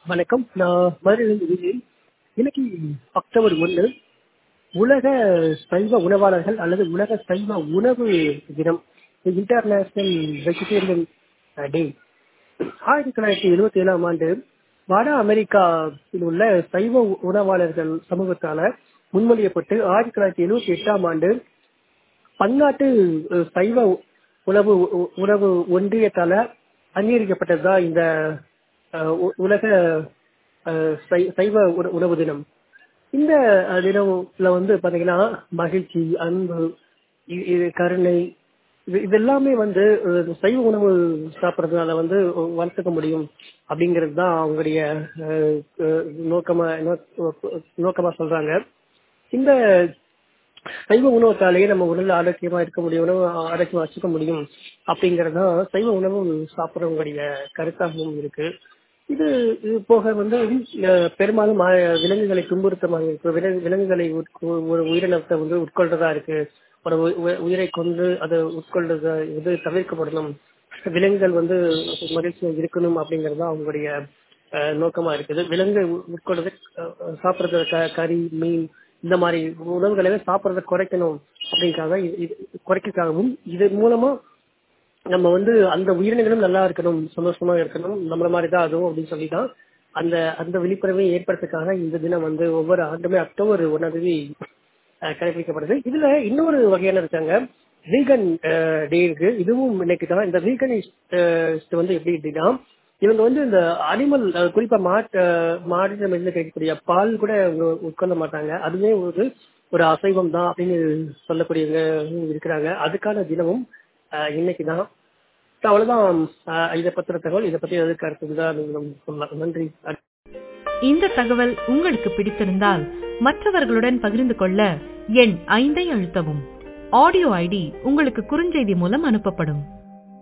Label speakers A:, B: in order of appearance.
A: வணக்கம் நான் மதுரையிலிருந்து விஜய் இன்னைக்கு அக்டோபர் ஒன்று உலக சைவ உணவாளர்கள் அல்லது உலக சைவ உணவு தினம் இன்டர்நேஷனல் வெஜிடேரியன் டே ஆயிரத்தி தொள்ளாயிரத்தி எழுபத்தி ஏழாம் ஆண்டு வட அமெரிக்காவில் உள்ள சைவ உணவாளர்கள் சமூகத்தால முன்மொழியப்பட்டு ஆயிரத்தி தொள்ளாயிரத்தி எழுபத்தி எட்டாம் ஆண்டு பன்னாட்டு அஹ், சைவ உணவு உ- உணவு ஒன்றியத்தால அங்கீகரிக்கப்பட்டதுதான் இந்த அஹ், உ- உலக அஹ், சை- சைவ உண- உணவு தினம் இந்த அஹ், தினம்ல வந்து பாத்தீங்கன்னா மகிழ்ச்சி அன்பு இ- இது கருணை இது இதெல்லாமே வந்து அஹ், சைவ உணவு சாப்பிட்றதுனால வந்து வளர்த்துக்க முடியும் அப்படிங்கிறது தான் அவங்களுடைய அஹ், அஹ், நோக்கமா நோக்க- நோக்கமா சொல்றாங்க இந்த சைவ உணவுத்தாலேயே நம்ம உடல் ஆரோக்கியமா இருக்க முடியும் உணவு ஆரோக்கியமா வச்சுக்க முடியும் அப்படிங்கறது தான் சைவ உணவு சாப்பிட்றவங்களுடைய கருத்தாகவும் இருக்கு இது இது போக வந்து அஹ், பெரும்பாலும் மா- விலங்குகளை துன்புறுத்தமாக இருக்கு விலங்கு- விலங்குகளை உட்கொ- ஒரு உயிரினத்தை வந்து உட்கொள்றதா இருக்கு ஒரு உ- உ- உயிரை கொண்டு அதை உட்கொள்றத இது தவிர்க்கப்படணும் விலங்குகள் வந்து மகிழ்ச்சியா இருக்கணும் அப்படிங்கறது தான் அவங்களுடைய அஹ், நோக்கமா இருக்குது விலங்கு உ- உட்கொள்றது அஹ், அஹ், சாப்பிடுறது க- கறி மீன் இந்த மாதிரி உணவுகளை சாப்பிடுறத குறைக்கணும் அப்படிங்கிறத குறைக்கிறதுக்காகவும் இது மூலமா நம்ம வந்து அந்த உயிரினங்களும் நல்லா இருக்கணும் சந்தோஷமா இருக்கணும் நம்மள மாதிரி தான் அதுவும் அப்படின்னு சொல்லி தான் அந்த அந்த விழிப்புணர்வை ஏற்படுத்துறதுக்காக இந்த தினம் வந்து ஒவ்வொரு ஆண்டுமே அக்டோபர் ஒன்னாம் தேதி அஹ், கடைபிடிக்கப்படுது இதுல இன்னொரு வகையான இருக்காங்க வீகன் டே இருக்கு இதுவும் இன்னைக்கு தான் இந்த வீகனிஸ்ட் வந்து எப்படி அப்படின்னா இவங்க வந்து இந்த அனிமல் குறிப்பா மாட்டு மாடு இருந்து கிடைக்கக்கூடிய பால் கூட அவங்க உட்கொள்ள மாட்டாங்க அதுவே ஒரு ஒரு அசைவம் தான் அப்படின்னு சொல்லக்கூடியவங்க இருக்கிறாங்க அதுக்கான தினமும் அஹ், இன்னைக்கு தான் அவ்வளவுதான் அஹ், இதை பத்திர தகவல் இதை பத்தி எது கருத்து தான் நீங்க சொல்லலாம் நன்றி
B: இந்த தகவல் உங்களுக்கு பிடித்திருந்தால் மற்றவர்களுடன் பகிர்ந்து கொள்ள எண் ஐந்தை அழுத்தவும் ஆடியோ ஐடி உங்களுக்கு குறுஞ்செய்தி மூலம் அனுப்பப்படும்